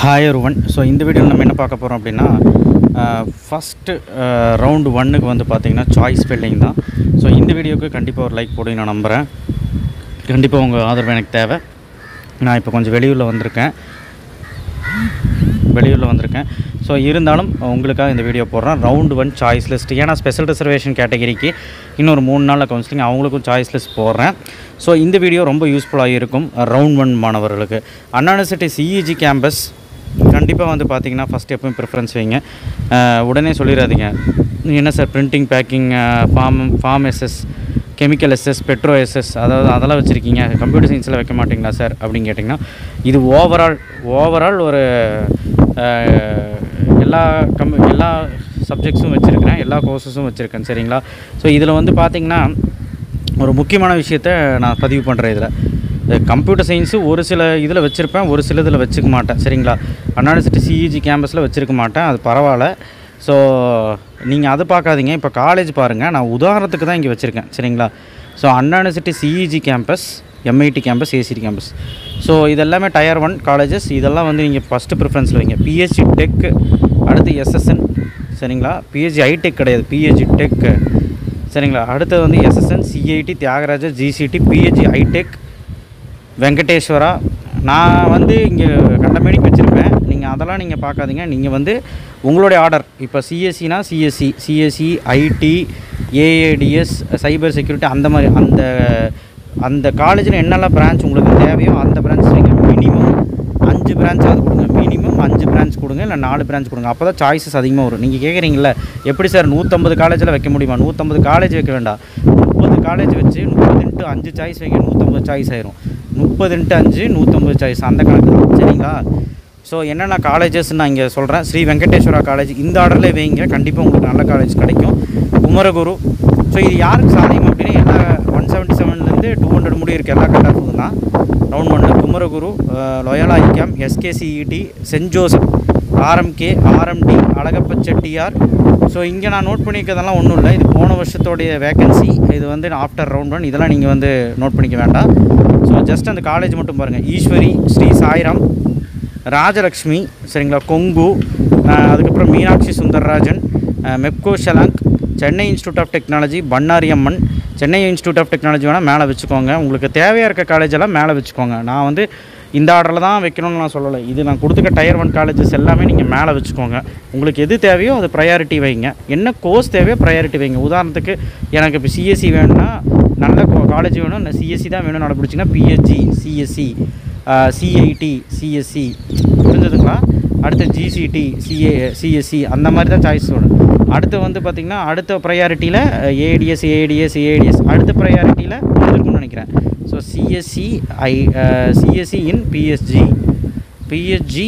hi ஒருவன் so இந்த வீடியோவில் நம்ம என்ன பார்க்க போகிறோம் அப்படின்னா ஃபஸ்ட்டு ரவுண்டு ஒன்னுக்கு வந்து பார்த்தீங்கன்னா சாய்ஸ் ஃபில்லிங் தான் ஸோ இந்த வீடியோக்கு கண்டிப்பாக ஒரு லைக் போடுங்க நான் நம்புகிறேன் கண்டிப்பாக உங்கள் ஆதரவு எனக்கு தேவை நான் இப்போ கொஞ்சம் வெளியூரில் வந்திருக்கேன் வெளியூரில் வந்திருக்கேன் ஸோ இருந்தாலும் உங்களுக்காக இந்த வீடியோ போடுறேன் ரவுண்டு ஒன் சாய்ஸ் லிஸ்ட் ஏன்னா ஸ்பெஷல் ரிசர்வேஷன் கேட்டகரிக்கு இன்னொரு மூணு நாளில் கவுன்சிலிங் அவங்களுக்கும் சாய்ஸ் லிஸ்ட் போடுறேன் ஸோ இந்த வீடியோ ரொம்ப யூஸ்ஃபுல்லாக இருக்கும் ரவுண்ட் ஒன் மாணவர்களுக்கு அண்ணா யூனிவர்சிட்டி சிஇஜி கேம்பஸ் கண்டிப்பாக வந்து பார்த்தீங்கன்னா ஃபஸ்ட் எப்பவும் ப்ரிஃபரன்ஸ் வைங்க அஹ் உடனே சொல்லிடாதீங்க என்ன sir printing packing form form SS chemical SS petro SS அதாவது அதெல்லாம் வச்சுருக்கீங்க கம்ப்யூட்டர் சயின்ஸில் வைக்க மாட்டிங்களா சார் அப்படின்னு கேட்டிங்கன்னா இது ஓவரால் ஓவரால் ஒரு அஹ், எல்லா கம் எல்லா சப்ஜெக்ட்ஸும் வச்சுருக்கிறேன் எல்லா கோர்சஸும் வச்சுருக்கேன் சரிங்களா ஸோ இதில் வந்து பார்த்திங்கன்னா ஒரு முக்கியமான விஷயத்த நான் பதிவு பண்ணுறேன் இதில் கம்ப்யூட்டர் சயின்ஸு ஒரு சில இதில் வச்சுருப்பேன் ஒரு சில இதில் வச்சுக்க மாட்டேன் சரிங்களா அண்ணா யூனிவர்சிட்டி சிஇஜி கேம்பஸில் வச்சுருக்க மாட்டேன் அது பரவாயில்ல ஸோ நீங்கள் அதை பார்க்காதீங்க இப்போ காலேஜ் பாருங்கள் நான் உதாரணத்துக்கு தான் இங்கே வச்சுருக்கேன் சரிங்களா so Anna university CEG campus MIT campus ACT campus so இதெல்லாமே டயர் ஒன் காலேஜஸ் இதெல்லாம் வந்து நீங்கள் ஃபஸ்ட்டு ப்ரிஃபரன்ஸில் வைங்க பிஹெச்டி டெக் அடுத்து எஸ்எஸ்என் சரிங்களா பிஹெச்டி ஐடெக் கிடையாது பிஹெச்டி டெக் சரிங்களா அடுத்தது வந்து SSN CIT Thiagarajar GCT PHD iTech Venkateswara நான் வந்து இங்கே கண்டமேனிக்கு வச்சுருப்பேன் நீங்கள் அதெல்லாம் நீங்கள் பார்க்காதீங்க நீங்கள் வந்து உங்களுடைய ஆர்டர் இப்போ சிஎஸ்சினா CSE CSE IT AADS cyber security அந்த மாதிரி அந்த அந்த காலேஜில் என்னெல்லாம் பிரான்ச் உங்களுக்கு தேவையோ அந்த பிரான்ச் நீங்கள் மினிமம் அஞ்சு பிரான்ச்சாவது கொடுங்க மினிமம் அஞ்சு பிரான்ச் கொடுங்க இல்லை நாலு பிரான்ச் கொடுங்க அப்போ தான் சாய்ஸஸ் அதிகமாக வரும் நீங்கள் கேட்குறீங்கள எப்படி சார் நூற்றம்பது காலேஜில் வைக்க முடியுமா நூற்றம்பது காலேஜ் வைக்க வேண்டாம் முப்பது காலேஜ் வச்சு முப்பது இன்ட்டு அஞ்சு சாய்ஸ் வைங்க நூற்றம்பது சாய்ஸ் ஆயிரும் முப்பது இன்ட்டு அஞ்சு நூற்றம்பது சாய்ஸ் அந்த கணக்கு தான் சரிங்களா ஸோ என்னென்ன காலேஜஸ் நான் இங்கே சொல்கிறேன் ஸ்ரீ வெங்கடேஸ்வரா காலேஜ் இந்த ஆர்டரில் வைங்க கண்டிப்பாக உங்களுக்கு நல்ல காலேஜ் கிடைக்கும் குமரகுரு ஸோ இது யாருக்கு சாதிக்கும் அப்படின்னா எல்லா ஒன் செவன்ட்டி செவன்லேருந்து டூ ஹண்ட்ரட் முடி இருக்க எல்லா கட்டாஃபுக்கும் தான் ரவுண்ட் ஒன்று குமரகுரு லொயலா ஐக்கியம் SKCET saint Joseph RMK RMD Alagappa Chettiar so இங்கே நான் நோட் பண்ணிக்கிறதெல்லாம் ஒன்றும் இல்லை இது போன வருஷத்தோடைய வேகன்சி இது வந்து ஆஃப்டர் ரவுண்ட் ஒன் இதெல்லாம் நீங்கள் வந்து நோட் பண்ணிக்க வேண்டாம் ஸோ ஜஸ்ட் அந்த காலேஜ் மட்டும் பாருங்கள் ஈஸ்வரி ஸ்ரீ சாய்ராம் ராஜலக்ஷ்மி சரிங்களா கொங்கு அஹ் அதுக்கப்புறம் மீனாட்சி சுந்தரராஜன் அஹ் Mepco Schlenk Chennai institute of technology Bannari Amman Chennai institute of technology வேணால் மேலே வச்சுக்கோங்க உங்களுக்கு தேவையாக இருக்க காலேஜெல்லாம் மேலே வச்சுக்கோங்க நான் வந்து இந்த ஆர்டரில் தான் வைக்கணும்னு நான் சொல்லலை இது நான் கொடுத்துக்க டயர் ஒன் காலேஜஸ் எல்லாமே நீங்கள் மேலே வச்சுக்கோங்க உங்களுக்கு எது தேவையோ அது ப்ரையாரிட்டி வைங்க என்ன கோர்ஸ் தேவையோ ப்ரையாரிட்டி வைங்க உதாரணத்துக்கு எனக்கு இப்போ சிஎஸ்சி வேணும்னா நல்ல காலேஜ் வேணும் சிஎஸ்சி தான் வேணும்னு நடப்பிடிச்சிங்கன்னா பிஹெச்சி சிஎஸ்சி சிஐடி சிஎஸ்சி புரிஞ்சதுங்களா அடுத்து ஜிசிடி சிஏ சிஎஸ்சி அந்த மாதிரி தான் சாய்ஸ் வரும் அடுத்து வந்து பார்த்திங்கன்னா அடுத்த ப்ரையாரிட்டியில் ஏடிஎஸ் ஏடிஎஸ் ஏடிஎஸ் அடுத்த ப்ரையாரிட்டியில் இருக்கும்னு நினைக்கிறேன் so CSE I CSE in PSG PHG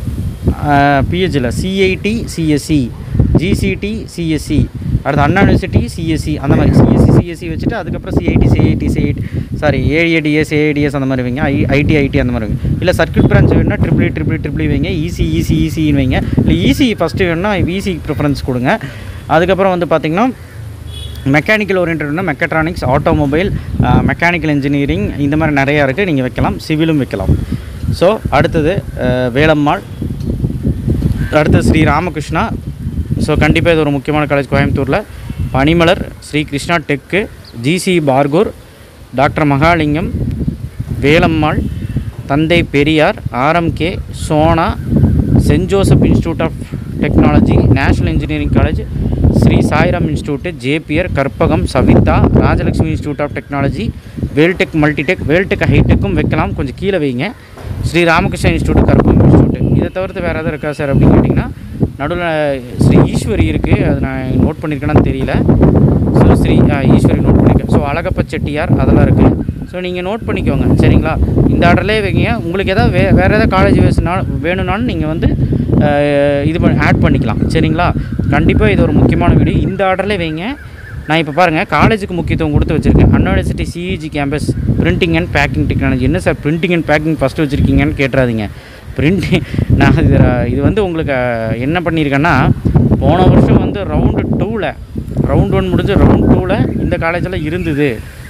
பிஹெச்சில் சிஐடி சிஎஸ்சி ஜிசிடி சிஎஸ்சி அடுத்து அண்ணா யூனிவர்சிட்டி சிஎஸ்சி அந்த மாதிரி சிஎஸ்சி சிஎஸ்சி வச்சுட்டு அதுக்கப்புறம் CIT CIT CIT sorry AADS AADS அந்த மாதிரி வைங்க ஐ ஐடி ஐடி அந்த மாதிரி வைங்க இல்லை சர்க்கியூட் பிரான்ச் வேணும்னா ட்ரிபிள் ட்ரிபிள் ட்ரிபிள் வைங்க ஈசி ஈசி ஈசின்னு வைங்க இல்லை ஈசி ஃபஸ்ட்டு வேணும்னா ஈசி ப்ரிஃபரன்ஸ் கொடுங்க அதுக்கப்புறம் வந்து பார்த்திங்கன்னா மெக்கானிக்கல் ஓரியன்டட்னா மெக்கட்ரானிக்ஸ் ஆட்டோமொபைல் மெக்கானிக்கல் இன்ஜினியரிங் இந்த மாதிரி நிறையா இருக்குது நீங்கள் வைக்கலாம் சிவிலும் வைக்கலாம் ஸோ அடுத்தது அஹ், வேலம்மாள் அடுத்தது ஸ்ரீ ராமகிருஷ்ணா ஸோ கண்டிப்பாக இது ஒரு முக்கியமான காலேஜ் கோயம்புத்தூரில் Panimalar Sri Krishna tech GC Bargur doctor Mahalingam Velammal Thanthai Periyar RMK Sona saint Joseph institute of technology national engineering college Sri Sairam institute Jeppiaar Karpagam Saveetha Rajalakshmi institute of technology Veltech multitech Veltech ஹைடெக்கும் வைக்கலாம் கொஞ்சம் கீழே வைங்க ஸ்ரீ ராமகிருஷ்ணா இன்ஸ்டியூட் கற்பகம் இன்ஸ்டியூட்டு இதை தவிர்த்து வேறு எதாவது இருக்கா சார் அப்படின்னு கேட்டிங்கன்னா நடுவில் ஸ்ரீ ஈஸ்வரி இருக்குது அது நான் நோட் பண்ணியிருக்கேனான்னு தெரியல ஸோ ஸ்ரீ ஆ, ஈஸ்வரி நோட் பண்ணியிருக்கேன் ஸோ அழகப்ப செட்டியார் அதெல்லாம் இருக்குது ஸோ நீங்கள் நோட் பண்ணிக்கோங்க சரிங்களா இந்த ஆர்டர்லேயே வைங்க உங்களுக்கு எதாவது வே வேறு எதாவது காலேஜ் வேஸ்னா வேணும்னாலும் நீங்கள் வந்து அஹ், இது பண்ணி ஆட் பண்ணிக்கலாம் சரிங்களா கண்டிப்பாக இது ஒரு முக்கியமான வீடியோ இந்த ஆர்டர்லேயே வைங்க நான் இப்போ பாருங்கள் காலேஜுக்கு முக்கியத்துவம் கொடுத்து வச்சுருக்கேன் Anna university CEG campus printing and packing technology என்ன sir printing and packing first வச்சுருக்கீங்கன்னு கேட்டுறாதீங்க பிரிண்டிங் நான் இது இது வந்து உங்களுக்கு அஹ், என்ன பண்ணியிருக்கேன்னா போன வருஷம் வந்து ரவுண்டு டூவில் ரவுண்ட் ஒன் முடிஞ்சு ரவுண்ட் டூவில் இந்த காலேஜில் இருந்தது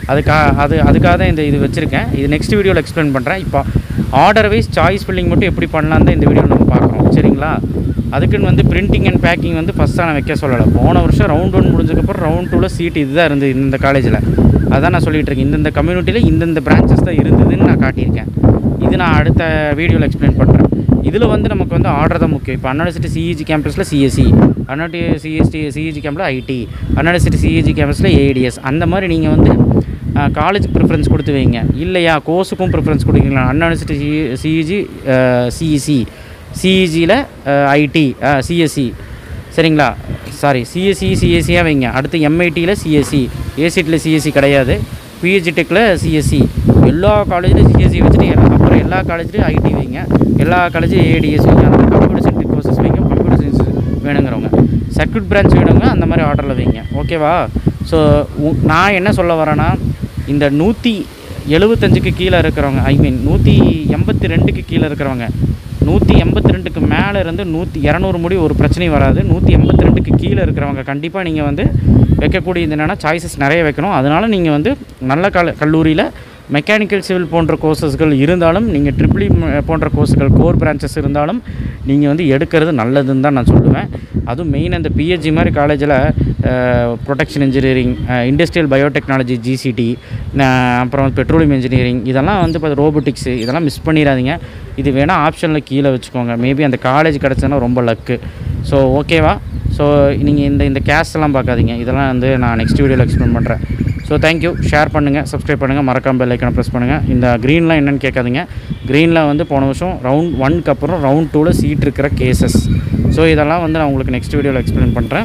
அதுக்காக அது அதுக்காக தான் இந்த இது வச்சுருக்கேன் இது நெக்ஸ்ட் வீடியோவில் எக்ஸ்பிளைன் பண்ணுறேன் இப்போ ஆர்டர் வைஸ் சாய்ஸ் ஃபில்லிங் மட்டும் எப்படி பண்ணலாம் தான் இந்த வீடியோவில் நம்ம பார்க்குறோம் சரிங்களா அதுக்குன்னு வந்து பிரிண்டிங் அண்ட் பேக்கிங் வந்து ஃபஸ்ட்டாக நான் வைக்க சொல்லலை போன வருஷம் ரவுண்ட் ஒன் முடிஞ்சதுக்கப்புறம் ரவுண்ட் டூவில் சீட் இதுதான் இருந்தது இந்த காலேஜில் அதான் நான் சொல்லிட்டு இருக்கேன் இந்தந்த கம்யூனிட்டியில் இந்தந்த பிரான்ச்சஸ் தான் இருந்ததுன்னு நான் காட்டியிருக்கேன் இது நான் அடுத்த வீடியோவில் எக்ஸ்பிளைன் பண்ணுறேன் இதில் வந்து நமக்கு வந்து ஆர்டர் தான் முக்கியம் இப்போ அண்ணாடி சிஇஜி கேம்பஸில் சிஎஸ்சி அண்ணாடி சிஎஸ்டி சிஇஜி கேம்பில் ஐடி அண்ணாடி சிட்டி சிஇஜி கேம்பஸில் ஏடிஎஸ் அந்த மாதிரி நீங்கள் வந்து காலேஜுக்கு ப்ரிஃபரன்ஸ் கொடுத்து வைங்க இல்லையா கோர்ஸுக்கும் ப்ரிஃபரன்ஸ் கொடுக்குறீங்களா அண்ணா யூனிவர்சிட்டி சிஇஜி சிஇசி சிஇஜியில் ஐடி சிஎஸ்சி சரிங்களா சாரி சிஎஸ்சி சிஎஸ்சியாக வைங்க அடுத்து எம்ஐடியில் சிஎஸ்சி ஏசிடியில் சிஎஸ்சி கிடையாது பிஹெச்டி டெக்கில் சிஎஸ்சி எல்லா காலேஜ்லையும் சிஎஸ்சி வச்சுட்டு எல்லா- அப்புறம் எல்லா காலேஜ்லையும் ஐடி வைங்க எல்லா காலேஜும் ஏடிஎஸ் வைங்க அந்த மாதிரி கம்ப்யூட்டர் சயின்ஸ் கோர்சஸ் வைங்க கம்ப்யூட்டர் சயின்ஸ் வேணுங்கிறவங்க சர்க்யூட் பிரான்ச் வேணுங்க அந்த மாதிரி ஆர்டரில் வைங்க ஓகேவா ஸோ நான் என்ன சொல்ல வரேன்னா இந்த நூற்றி எழுபத்தஞ்சுக்கு கீழே இருக்கிறவங்க ஐ மீன் நூற்றி எண்பத்தி ரெண்டுக்கு கீழே இருக்கிறவங்க நூற்றி எண்பத்தி ரெண்டுக்கு மேலே இருந்து நூற்றி இரநூறு முடி ஒரு பிரச்சனையும் வராது நூற்றி எண்பத்தி ரெண்டுக்கு கீழே இருக்கிறவங்க கண்டிப்பாக நீங்கள் வந்து வைக்கக்கூடியது என்னென்னா சாய்ஸஸ் நிறைய வைக்கணும் அதனால் நீங்கள் வந்து நல்ல கல கல்லூரியில் மெக்கானிக்கல் சிவில் போன்ற கோர்சஸ்கள் இருந்தாலும் நீங்கள் ட்ரிபிளி போன்ற கோர்ஸுகள் கோர் பிரான்ச்சஸ் இருந்தாலும் நீங்கள் வந்து எடுக்கிறது நல்லதுன்னு தான் நான் சொல்லுவேன் அதுவும் மெயின் அந்த பிஹெச்சி மாதிரி காலேஜில் production engineering industrial biotechnology GCT அப்புறம் பெட்ரோலியம் இன்ஜினியரிங் இதெல்லாம் வந்து இப்போ ரோபோட்டிக்ஸு இதெல்லாம் மிஸ் பண்ணிடாதீங்க இது வேணால் ஆப்ஷனில் கீழே வச்சுக்கோங்க மேபி அந்த காலேஜ் கிடச்சதுன்னா ரொம்ப லக்கு ஸோ ஓகேவா ஸோ நீங்கள் இந்த இந்த கேஸ் எல்லாம் பார்க்காதீங்க இதெல்லாம் வந்து நான் நெக்ஸ்ட் வீடியோவில் எக்ஸ்பிளைன் பண்ணுறேன் ஸோ தேங்க்யூ ஷேர் பண்ணுங்கள் சப்ஸ்கிரைப் பண்ணுங்கள் மறக்காம பெல் ஐக்கனை ப்ரெஸ் பண்ணுங்கள் இந்த க்ரீன்லாம் என்னென்னு கேட்காதீங்க க்ரீனில் வந்து போன வருஷம் ரவுண்ட் ஒன்க்கு அப்புறம் ரவுண்ட் டூவில் சீட் இருக்கிற கேசஸ் ஸோ இதெல்லாம் வந்து நான் உங்களுக்கு நெக்ஸ்ட் வீடியோவில் எக்ஸ்பிளைன் பண்ணுறேன்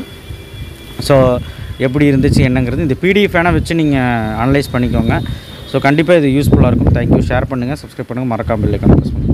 ஸோ எப்படி இருந்துச்சு என்னங்கிறது இந்த பிடிஎஃப் வேணால் வச்சு நீங்கள் அனலைஸ் பண்ணிக்கோங்க ஸோ கண்டிப்பாக இது யூஸ்ஃபுல்லாக இருக்கும் தேங்க்யூ ஷேர் பண்ணுங்கள் சப்ஸ்கிரைப் பண்ணுங்கள் மறக்காம பெல் ஐக்கனை ப்ரெஸ் பண்ணுங்கள்